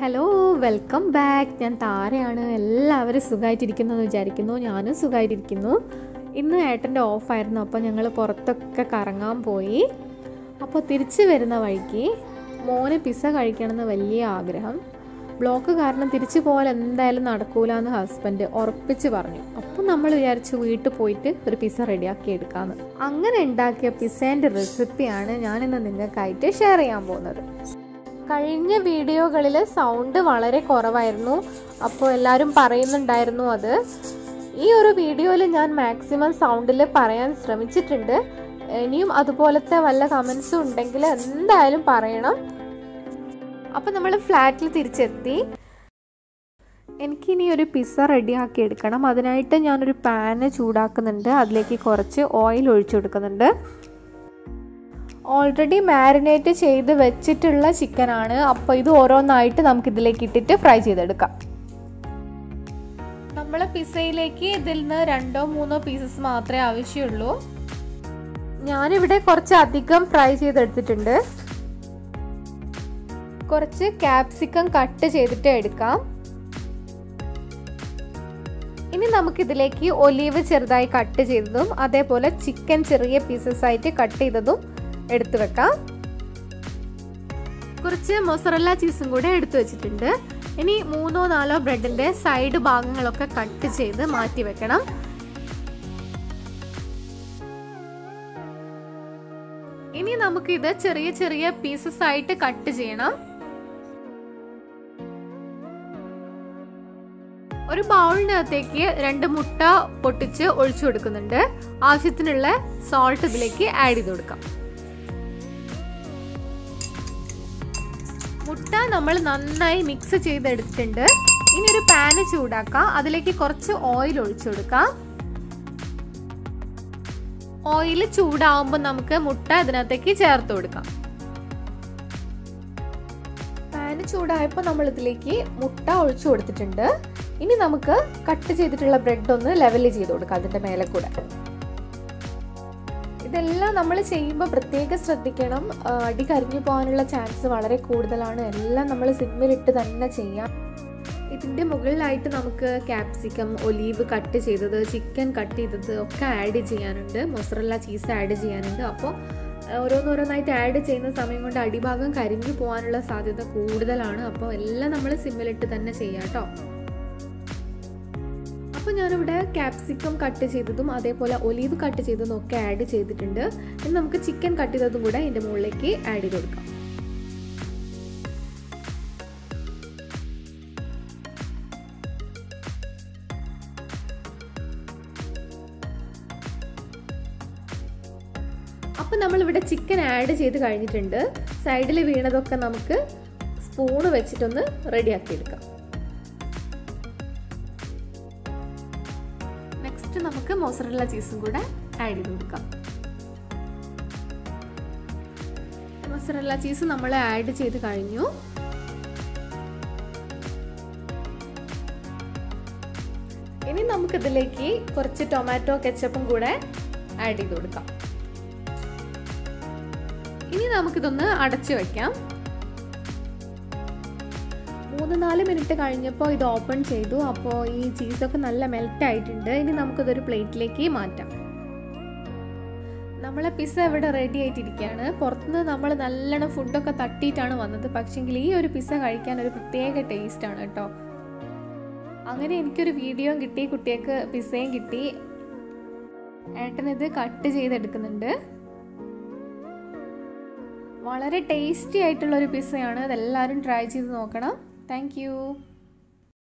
hello welcome back ഞാൻ താരയാണ് എല്ലാവരും സുഖമായിട്ടിരിക്കുന്നു എന്ന് വിചാരിക്കുന്നു ഞാനും സുഖമായിട്ടിരിക്കുന്നു ഇന്ന് ഏട്ടൻ്റെ ഓഫായിരുന്നു അപ്പോൾ ഞങ്ങൾ പുറത്തൊക്കെ കറങ്ങാൻ പോയി അപ്പോൾ തിരിച്ചു വരുന്ന വഴിക്ക് മോന് പിസ്സ കഴിക്കണമെന്ന് വലിയ ആഗ്രഹം ബ്ലോക്ക് കാരണം തിരിച്ചു പോകാൻ എന്തായാലും നടക്കൂല എന്ന് ഹസ്ബൻഡ് ഉറപ്പിച്ച് പറഞ്ഞു അപ്പോൾ നമ്മൾ വിചാരിച്ചു വീട്ടിൽ പോയിട്ട് ഒരു പിസ്സ റെഡിയാക്കി എടുക്കാമെന്ന് അങ്ങനെ ഉണ്ടാക്കിയ പിസ്സേൻ്റെ റെസിപ്പിയാണ് ഞാനിന്ന് നിങ്ങൾക്കായിട്ട് ഷെയർ ചെയ്യാൻ പോകുന്നത് കഴിഞ്ഞ വീഡിയോകളിൽ സൗണ്ട് വളരെ കുറവായിരുന്നു അപ്പോൾ എല്ലാവരും പറയുന്നുണ്ടായിരുന്നു അത് ഈ ഒരു വീഡിയോയിൽ ഞാൻ മാക്സിമം സൗണ്ടിൽ പറയാൻ ശ്രമിച്ചിട്ടുണ്ട് ഇനിയും അതുപോലത്തെ വല്ല കമൻസും ഉണ്ടെങ്കിൽ എന്തായാലും പറയണം അപ്പോൾ നമ്മൾ ഫ്ലാറ്റിൽ തിരിച്ചെത്തി എനിക്കിനി ഒരു പിസ്സ റെഡിയാക്കി എടുക്കണം അതിനായിട്ട് ഞാനൊരു പാന് ചൂടാക്കുന്നുണ്ട് അതിലേക്ക് കുറച്ച് ഓയിൽ ഒഴിച്ചു കൊടുക്കുന്നുണ്ട് ഓൾറെഡി മാരിനേറ്റ് ചെയ്ത് വെച്ചിട്ടുള്ള ചിക്കനാണ് അപ്പോൾ ഇത് ഓരോന്നായിട്ട് നമുക്ക് ഇതിലേക്ക് ഇട്ടിട്ട് ഫ്രൈ ചെയ്തെടുക്കാം നമ്മൾ പിസയിലേക്ക് ഇതിൽ നിന്ന് രണ്ടോ മൂന്നോ പീസസ് മാത്രമേ ആവശ്യമുള്ളൂ ഞാനിവിടെ കുറച്ച് അധികം ഫ്രൈ ചെയ്തെടുത്തിട്ടുണ്ട് കുറച്ച് ക്യാപ്സിക്കം കട്ട് ചെയ്തിട്ട് എടുക്കാം ഇനി നമുക്കിതിലേക്ക് ഒലീവ് ചെറുതായി കട്ട് ചെയ്തതും അതേപോലെ ചിക്കൻ ചെറിയ പീസസ് ആയിട്ട് കട്ട് ചെയ്തതും എടുത്തു വെക്കാം കുറച്ച് മൊസറല്ല ചീസും കൂടെ എടുത്തു വെച്ചിട്ടുണ്ട് ഇനി മൂന്നോ നാലോ ബ്രെഡിന്റെ സൈഡ് ഭാഗങ്ങളൊക്കെ കട്ട് ചെയ്ത് മാറ്റി വെക്കണം ഇനി നമുക്ക് ഇത് ചെറിയ ചെറിയ പീസസ് ആയിട്ട് കട്ട് ചെയ്യണം ഒരു ബൗളിനകത്തേക്ക് രണ്ട് മുട്ട പൊട്ടിച്ച് ഒഴിച്ചു കൊടുക്കുന്നുണ്ട് ആവശ്യത്തിനുള്ള സോൾട്ട് ഇതിലേക്ക് ആഡ് ചെയ്ത് കൊടുക്കാം മുട്ട നമ്മൾ നന്നായി മിക്സ് ചെയ്തെടുത്തിട്ടുണ്ട് ഇനി ഒരു പാന് ചൂടാക്കാം അതിലേക്ക് കുറച്ച് ഓയിൽ ഒഴിച്ചു കൊടുക്കാം ഓയിൽ ചൂടാവുമ്പോൾ നമുക്ക് മുട്ട ഇതിനകത്തേക്ക് ചേർത്ത് കൊടുക്കാം പാന് ചൂടായപ്പോൾ നമ്മൾ ഇതിലേക്ക് മുട്ട ഒഴിച്ചു കൊടുത്തിട്ടുണ്ട് ഇനി നമുക്ക് കട്ട് ചെയ്തിട്ടുള്ള ബ്രെഡ് ഒന്ന് ലെവൽ ചെയ്ത് കൊടുക്കാം അതിന്റെ മേലെ കൂടെ ഇതെല്ലാം നമ്മൾ ചെയ്യുമ്പോൾ പ്രത്യേകം ശ്രദ്ധിക്കണം അടി കരിഞ്ഞു പോകാനുള്ള ചാൻസ് വളരെ കൂടുതലാണ് എല്ലാം നമ്മൾ സിമ്മിലിട്ട് തന്നെ ചെയ്യാം ഇതിൻ്റെ മുകളിലായിട്ട് നമുക്ക് ക്യാപ്സിക്കം ഒലീവ് കട്ട് ചെയ്തത് ചിക്കൻ കട്ട് ചെയ്തത് ഒക്കെ ആഡ് ചെയ്യാനുണ്ട് മൊസറല്ല ചീസ് ആഡ് ചെയ്യാനുണ്ട് അപ്പോൾ ഓരോന്നോരോന്നായിട്ട് ആഡ് ചെയ്യുന്ന സമയം കൊണ്ട് അടിഭാഗം കരിഞ്ഞു പോകാനുള്ള സാധ്യത കൂടുതലാണ് അപ്പോൾ എല്ലാം നമ്മൾ സിമ്മിലിട്ട് തന്നെ ചെയ്യാം കേട്ടോ അപ്പോൾ ഞാനിവിടെ ക്യാപ്സിക്കം കട്ട് ചെയ്തതും അതേപോലെ ഒലീവ് കട്ട് ചെയ്തതും ഒക്കെ ആഡ് ചെയ്തിട്ടുണ്ട് ഇനി നമുക്ക് ചിക്കൻ കട്ട് ചെയ്തതും കൂടെ ഇതിൻ്റെ മുകളിലേക്ക് ആഡ് ചെയ്ത് കൊടുക്കാം അപ്പം നമ്മളിവിടെ ചിക്കൻ ആഡ് ചെയ്ത് കഴിഞ്ഞിട്ടുണ്ട് സൈഡിൽ വീണതൊക്കെ നമുക്ക് സ്പൂണ് വെച്ചിട്ടൊന്ന് റെഡിയാക്കി എടുക്കാം നെക്സ്റ്റ് നമുക്ക് മോസറല്ല ചീസും കൂടെ ആഡ് ചെയ്ത് കൊടുക്കാം മോസറല്ല ചീസ് നമ്മൾ ആഡ് ചെയ്ത് കഴിഞ്ഞു ഇനി നമുക്കിതിലേക്ക് കുറച്ച് ടൊമാറ്റോ കെച്ചപ്പും കൂടെ ആഡ് ചെയ്ത് കൊടുക്കാം ഇനി നമുക്കിതൊന്ന് അടച്ചു വെക്കാം മൂന്ന് നാല് മിനിറ്റ് കഴിഞ്ഞപ്പോൾ ഇത് ഓപ്പൺ ചെയ്തു അപ്പോൾ ഈ ചീസൊക്കെ നല്ല മെൽറ്റ് ആയിട്ടുണ്ട് ഇനി നമുക്കിതൊരു പ്ലേറ്റിലേക്ക് മാറ്റാം നമ്മളെ പിസ്സ ഇവിടെ റെഡി ആയിട്ടിരിക്കുകയാണ് പുറത്തുനിന്ന് നമ്മൾ നല്ലോണം ഫുഡൊക്കെ തട്ടിയിട്ടാണ് വന്നത് പക്ഷെങ്കിൽ ഈ ഒരു പിസ്സ കഴിക്കാൻ ഒരു പ്രത്യേക ടേസ്റ്റാണ് കേട്ടോ അങ്ങനെ എനിക്കൊരു വീഡിയോയും കിട്ടി കുട്ടികൾക്ക് പിസ്സയും കിട്ടി ഏട്ടനിത് കട്ട് ചെയ്തെടുക്കുന്നുണ്ട് വളരെ ടേസ്റ്റി ആയിട്ടുള്ള ഒരു പിസ്സയാണ് അതെല്ലാവരും ട്രൈ ചെയ്ത് നോക്കണം താങ്ക്